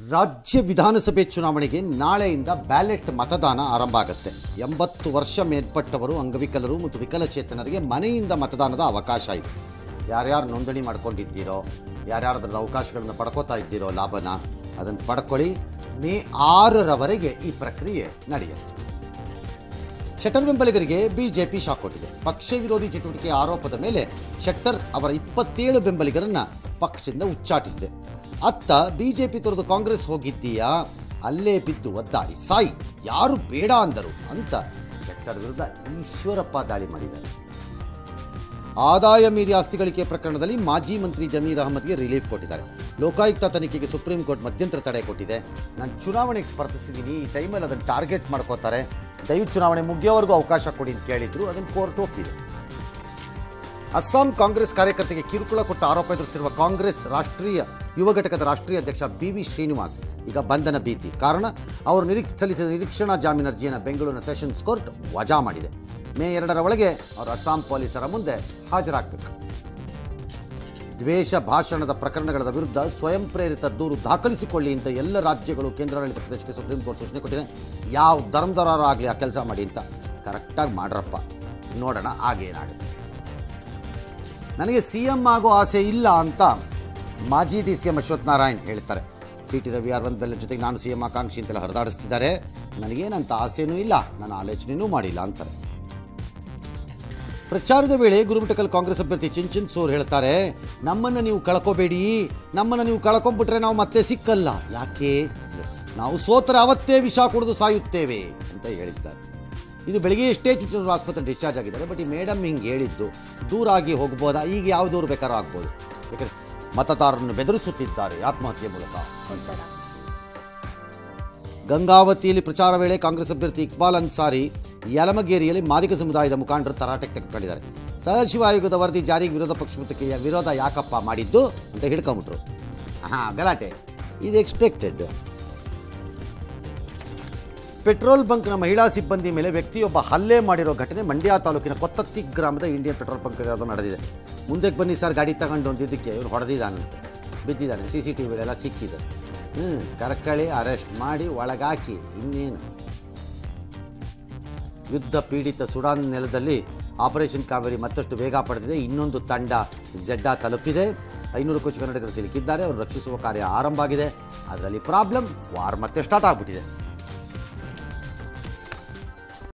ರಾಜ್ಯ ವಿಧಾನಸಭೆ ಚುನಾವಣೆಗೆ ನಾಳೆಯಿಂದ ಬ್ಯಾಲೆಟ್ ಮತದಾನ ಆರಂಭ ಆಗುತ್ತೆ ಎಂಬತ್ತು ವರ್ಷ ಮೇಲ್ಪಟ್ಟವರು ಅಂಗವಿಕಲರು ಮತ್ತು ವಿಕಲಚೇತನರಿಗೆ ಮನೆಯಿಂದ ಮತದಾನದ ಅವಕಾಶ ಇದೆ ಯಾರ್ಯಾರು ನೋಂದಣಿ ಮಾಡ್ಕೊಂಡಿದ್ದೀರೋ ಯಾರ್ಯಾರು ಅದರ ಅವಕಾಶಗಳನ್ನು ಪಡ್ಕೋತಾ ಇದ್ದೀರೋ ಲಾಭನ ಅದನ್ನು ಪಡ್ಕೊಳ್ಳಿ ಮೇ ಆರರವರೆಗೆ ಈ ಪ್ರಕ್ರಿಯೆ ನಡೆಯುತ್ತೆ ಶೆಟ್ಟರ್ ಬೆಂಬಲಿಗರಿಗೆ ಬಿಜೆಪಿ ಶಾಕ್ ಕೊಟ್ಟಿದೆ ಪಕ್ಷ ವಿರೋಧಿ ಚಟುವಟಿಕೆ ಆರೋಪದ ಮೇಲೆ ಶೆಟ್ಟರ್ ಅವರ ಇಪ್ಪತ್ತೇಳು ಬೆಂಬಲಿಗರನ್ನ ಪಕ್ಷದಿಂದ ಉಚ್ಚಾಟಿಸಿದೆ ಅತ್ತ ಬಿಜೆಪಿ ತೊರೆದು ಕಾಂಗ್ರೆಸ್ ಹೋಗಿದ್ದೀಯಾ ಅಲ್ಲೇ ಬಿದ್ದು ಒದ್ದಾಡಿ ಸಾಯಿ ಯಾರು ಬೇಡ ಅಂದರು ಅಂತ ಶೆಟ್ಟರ್ ವಿರುದ್ಧ ಈಶ್ವರಪ್ಪ ದಾಳಿ ಮಾಡಿದ್ದಾರೆ ಆದಾಯ ಮೀರಿ ಆಸ್ತಿ ಗಳಿಕೆ ಪ್ರಕರಣದಲ್ಲಿ ಮಾಜಿ ಮಂತ್ರಿ ಜಮೀರ್ ಅಹಮದ್ಗೆ ರಿಲೀಫ್ ಕೊಟ್ಟಿದ್ದಾರೆ ಲೋಕಾಯುಕ್ತ ತನಿಖೆಗೆ ಸುಪ್ರೀಂ ಕೋರ್ಟ್ ಮಧ್ಯಂತರ ತಡೆ ಕೊಟ್ಟಿದೆ ನಾನು ಚುನಾವಣೆಗೆ ಸ್ಪರ್ಧಿಸಿದ್ದೀನಿ ಈ ಟೈಮಲ್ಲಿ ಅದನ್ನು ಟಾರ್ಗೆಟ್ ಮಾಡ್ಕೋತಾರೆ ದಯವಿಟ್ಟು ಚುನಾವಣೆ ಮುಗಿಯೋವರೆಗೂ ಅವಕಾಶ ಕೊಡಿ ಅಂತ ಕೇಳಿದ್ರು ಅದನ್ನು ಕೋರ್ಟ್ ಒಪ್ಪಿದೆ ಅಸ್ಸಾಂ ಕಾಂಗ್ರೆಸ್ ಕಾರ್ಯಕರ್ತೆಗೆ ಕಿರುಕುಳ ಕೊಟ್ಟ ಆರೋಪ ಎದುರಿಸುತ್ತಿರುವ ಕಾಂಗ್ರೆಸ್ ರಾಷ್ಟ್ರೀಯ ಯುವ ಘಟಕದ ರಾಷ್ಟ್ರೀಯ ಅಧ್ಯಕ್ಷ ಬಿ ವಿ ಶ್ರೀನಿವಾಸ್ ಈಗ ಬಂಧನ ಭೀತಿ ಕಾರಣ ಅವರು ನಿರೀಕ್ ಸಲ್ಲಿಸಿದ ನಿರೀಕ್ಷಣಾ ಜಾಮೀನು ಅರ್ಜಿಯನ್ನು ಬೆಂಗಳೂರಿನ ಸೆಷನ್ಸ್ ಕೋರ್ಟ್ ವಜಾ ಮಾಡಿದೆ ಮೇ ಎರಡರ ಒಳಗೆ ಅವರು ಅಸ್ಸಾಂ ಪೊಲೀಸರ ಮುಂದೆ ಹಾಜರಾಗಬೇಕು ದ್ವೇಷ ಭಾಷಣದ ಪ್ರಕರಣಗಳ ವಿರುದ್ಧ ಸ್ವಯಂ ಪ್ರೇರಿತ ದೂರು ದಾಖಲಿಸಿಕೊಳ್ಳಿ ಅಂತ ಎಲ್ಲ ರಾಜ್ಯಗಳು ಕೇಂದ್ರಾಡಳಿತ ಪ್ರದೇಶಕ್ಕೆ ಸುಪ್ರೀಂ ಕೋರ್ಟ್ ಸೂಚನೆ ಕೊಟ್ಟಿದೆ ಯಾವ ಧರ್ಮದವರಾರು ಆಗಲಿ ಆ ಕೆಲಸ ಮಾಡಿ ಅಂತ ಕರೆಕ್ಟಾಗಿ ಮಾಡ್ರಪ್ಪ ನೋಡೋಣ ಆಗೇನಾಗುತ್ತೆ ನನಗೆ ಸಿ ಎಂ ಆಗೋ ಆಸೆ ಇಲ್ಲ ಅಂತ ಮಾಜಿ D C M Ashwath Narayan ಹೇಳ್ತಾರೆ ಸಿ ಟಿ ರವಿ ಅರವಿಂದ್ ಬೆಲ್ಲ ಜೊತೆಗೆ ನಾನು ಸಿ ಎಂ ಆಕಾಂಕ್ಷಿ ಅಂತೆಲ್ಲ ಹರಿದಾಡಿಸ್ತಿದ್ದಾರೆ ನನಗೇನಂತ ಆಸೆನೂ ಇಲ್ಲ ನಾನು ಆಲೋಚನೆಯೂ ಮಾಡಿಲ್ಲ ಅಂತಾರೆ ಪ್ರಚಾರದ ವೇಳೆ ಗುರುಮಠಕಲ್ ಕಾಂಗ್ರೆಸ್ ಅಭ್ಯರ್ಥಿ ಚಿಂಚಿನ್ ಸೋರ್ ಹೇಳ್ತಾರೆ ನಮ್ಮನ್ನು ನೀವು ಕಳ್ಕೋಬೇಡಿ ನಮ್ಮನ್ನು ನೀವು ಕಳ್ಕೊಂಡ್ಬಿಟ್ರೆ ನಾವು ಮತ್ತೆ ಸಿಕ್ಕಲ್ಲ ಯಾಕೆ ನಾವು ಸೋತರೆ ಅವತ್ತೇ ವಿಷ ಕುಡಿದು ಸಾಯುತ್ತೇವೆ ಅಂತ ಹೇಳಿದ್ದಾರೆ ಇದು ಬೆಳಿಗ್ಗೆ ಎಷ್ಟೇ ಚಿತ್ರದುರ್ಗ ಆಸ್ಪತ್ರೆ ಡಿಸ್ಚಾರ್ಜ್ ಆಗಿದ್ದಾರೆ ಬಟ್ ಈ ಮೇಡಮ್ ಹಿಂಗೆ ಹೇಳಿದ್ದು ದೂರ ಆಗಿ ಹೋಗ್ಬೋದಾ ಈಗ ಯಾವ ದೂರ ಬೇಕಾದ್ರೂ ಆಗ್ಬೋದು ಯಾಕಂದರೆ ಮತದಾರರನ್ನು ಬೆದರಿಸುತ್ತಿದ್ದಾರೆ ಆತ್ಮಹತ್ಯೆ ಮೂಲಕ ಅಂತಾರೆ ಗಂಗಾವತಿಯಲ್ಲಿ ಪ್ರಚಾರ ವೇಳೆ ಕಾಂಗ್ರೆಸ್ ಅಭ್ಯರ್ಥಿ ಇಕ್ಬಾಲ್ ಅನ್ಸಾರಿ ಯಲಮಗೇರಿಯಲ್ಲಿ ಮಾದಿಗ ಸಮುದಾಯದ ಮುಖಂಡರು ತರಾಟೆಗೆ ತೆಗೆದುಕೊಂಡಿದ್ದಾರೆ ಸದಾಶಿವ ಆಯೋಗದ ವರದಿ ಜಾರಿಗೆ ವಿರೋಧ ಪಕ್ಷ ಮತಕ್ಕೆ ವಿರೋಧ ಯಾಕಪ್ಪ ಮಾಡಿದ್ದು ಅಂತ ಹಿಡ್ಕೊಂಬಿಟ್ರು ಹಾಂ ಗಲಾಟೆ ಇದು ಎಕ್ಸ್ಪೆಕ್ಟೆಡ್ ಪೆಟ್ರೋಲ್ ಬಂಕ್ನ ಮಹಿಳಾ ಸಿಬ್ಬಂದಿ ಮೇಲೆ ವ್ಯಕ್ತಿಯೊಬ್ಬ ಹಲ್ಲೆ ಮಾಡಿರೋ ಘಟನೆ ಮಂಡ್ಯ ತಾಲೂಕಿನ ಕೊತ್ತತ್ತಿ ಗ್ರಾಮದ ಇಂಡಿಯನ್ ಪೆಟ್ರೋಲ್ ಬಂಕ್ ಅದು ನಡೆದಿದೆ ಮುಂದಕ್ಕೆ ಬನ್ನಿ ಸರ್ ಗಾಡಿ ತಗೊಂಡು ಅಂದಿದ್ದಕ್ಕೆ ಇವನು ಹೊಡೆದಿದ್ದಾನಂತೆ ಬಿದ್ದಿದ್ದಾನೆ ಸಿ ಸಿ ಟಿ ವಿಲೆಲ್ಲ ಸಿಕ್ಕಿದೆ ಹ್ಞೂ ಕರ್ಕಳಿ ಅರೆಸ್ಟ್ ಮಾಡಿ ಒಳಗಾಕಿ ಇನ್ನೇನು ಯುದ್ಧ ಪೀಡಿತ ಸುಡಾನ್ ನೆಲದಲ್ಲಿ ಆಪರೇಷನ್ ಕಾವೇರಿ ಮತ್ತಷ್ಟು ವೇಗ ಪಡೆದಿದೆ ಇನ್ನೊಂದು ತಂಡ ಜೆಡ್ಡಾ ತಲುಪಿದೆ ಐನೂರು ಕೋಚು ಕನ್ನಡಿಗರು ಸಿಲುಕಿದ್ದಾರೆ ಅವರು ರಕ್ಷಿಸುವ ಕಾರ್ಯ ಆರಂಭ ಆಗಿದೆ ಅದರಲ್ಲಿ ಪ್ರಾಬ್ಲಮ್ ವಾರ್ ಮತ್ತೆ ಸ್ಟಾರ್ಟ್ ಆಗಿಬಿಟ್ಟಿದೆ